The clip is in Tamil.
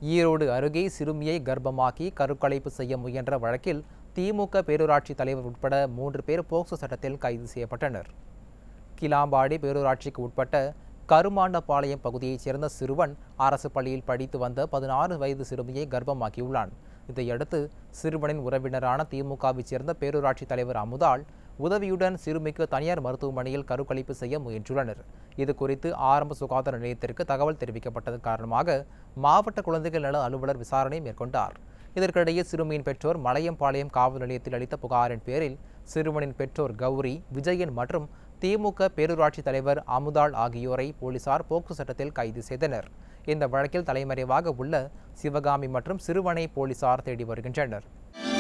ஈரோடு அருகே சிறுமியை கர்ப்பமாக்கி கருக்கலைப்பு செய்ய முயன்ற வழக்கில் திமுக பேரூராட்சி தலைவர் உட்பட மூன்று பேர் போக்சோ சட்டத்தில் கைது செய்யப்பட்டனர் கிளாம்பாடி பேரூராட்சிக்கு உட்பட்ட கருமாண்டபாளையம் பகுதியைச் சேர்ந்த சிறுவன் அரசு பள்ளியில் படித்து வந்த பதினாறு வயது சிறுமியை கர்ப்பமாக்கியுள்ளான் இதையடுத்து சிறுவனின் உறவினரான திமுகவைச் சேர்ந்த பேரூராட்சி தலைவர் அமுதாள் உதவியுடன் சிறுமிக்கு தனியார் மருத்துவமனையில் கருக்கலைப்பு செய்ய முயன்றுள்ளனர் இது குறித்து ஆரம்ப சுகாதார நிலையத்திற்கு தகவல் தெரிவிக்கப்பட்டது காரணமாக மாவட்ட குழந்தைகள் நல அலுவலர் விசாரணை மேற்கொண்டார் இதற்கிடையே சிறுமியின் பெற்றோர் மலையம்பாளையம் காவல் நிலையத்தில் அளித்த புகாரின் பேரில் சிறுவனின் பெற்றோர் கௌரி விஜயன் மற்றும் திமுக பேரூராட்சி தலைவர் அமுதாள் ஆகியோரை போலீசார் போக்சோ சட்டத்தில் கைது செய்தனர் இந்த வழக்கில் தலைமறைவாக உள்ள சிவகாமி மற்றும் சிறுவனை போலீசார் தேடி வருகின்றனர்